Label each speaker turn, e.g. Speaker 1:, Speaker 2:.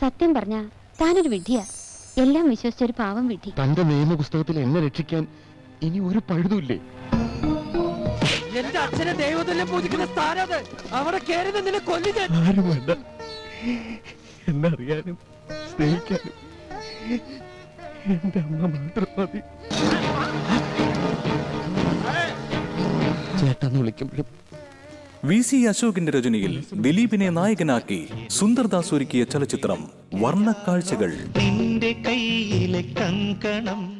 Speaker 1: സത്യം പറഞ്ഞ താനൊരു വിഡ്ഢിയാ എല്ലാം വിശ്വസിച്ച ഒരു പാവം വിഡ്ഢി
Speaker 2: തന്റെ നിയമപുസ്തകത്തിൽ എന്നെ രക്ഷിക്കാൻ ഇനി ഒരു പഴുതുമില്ലേ
Speaker 3: എന്റെ അച്ഛനെ ദൈവത്തിലെ പൂജിക്കുന്ന സ്ഥാനം അത് അവിടെ കയറി നിന്നെ കൊല്ലി ഞാൻ
Speaker 2: ആരും വേണ്ട എന്നറിയാനും സ്നേഹിക്കാനും എന്റെ അമ്മ മാത്രം മതി ചേട്ടാന്ന് വിളിക്കുമ്പോഴും
Speaker 4: വി സി അശോകിന്റെ രചനയിൽ ദിലീപിനെ നായകനാക്കി സുന്ദർദാസ് ഒരുക്കിയ ചലച്ചിത്രം വർണ്ണക്കാഴ്ചകൾ
Speaker 5: നിന്റെ കയ്യിലെ കങ്കണം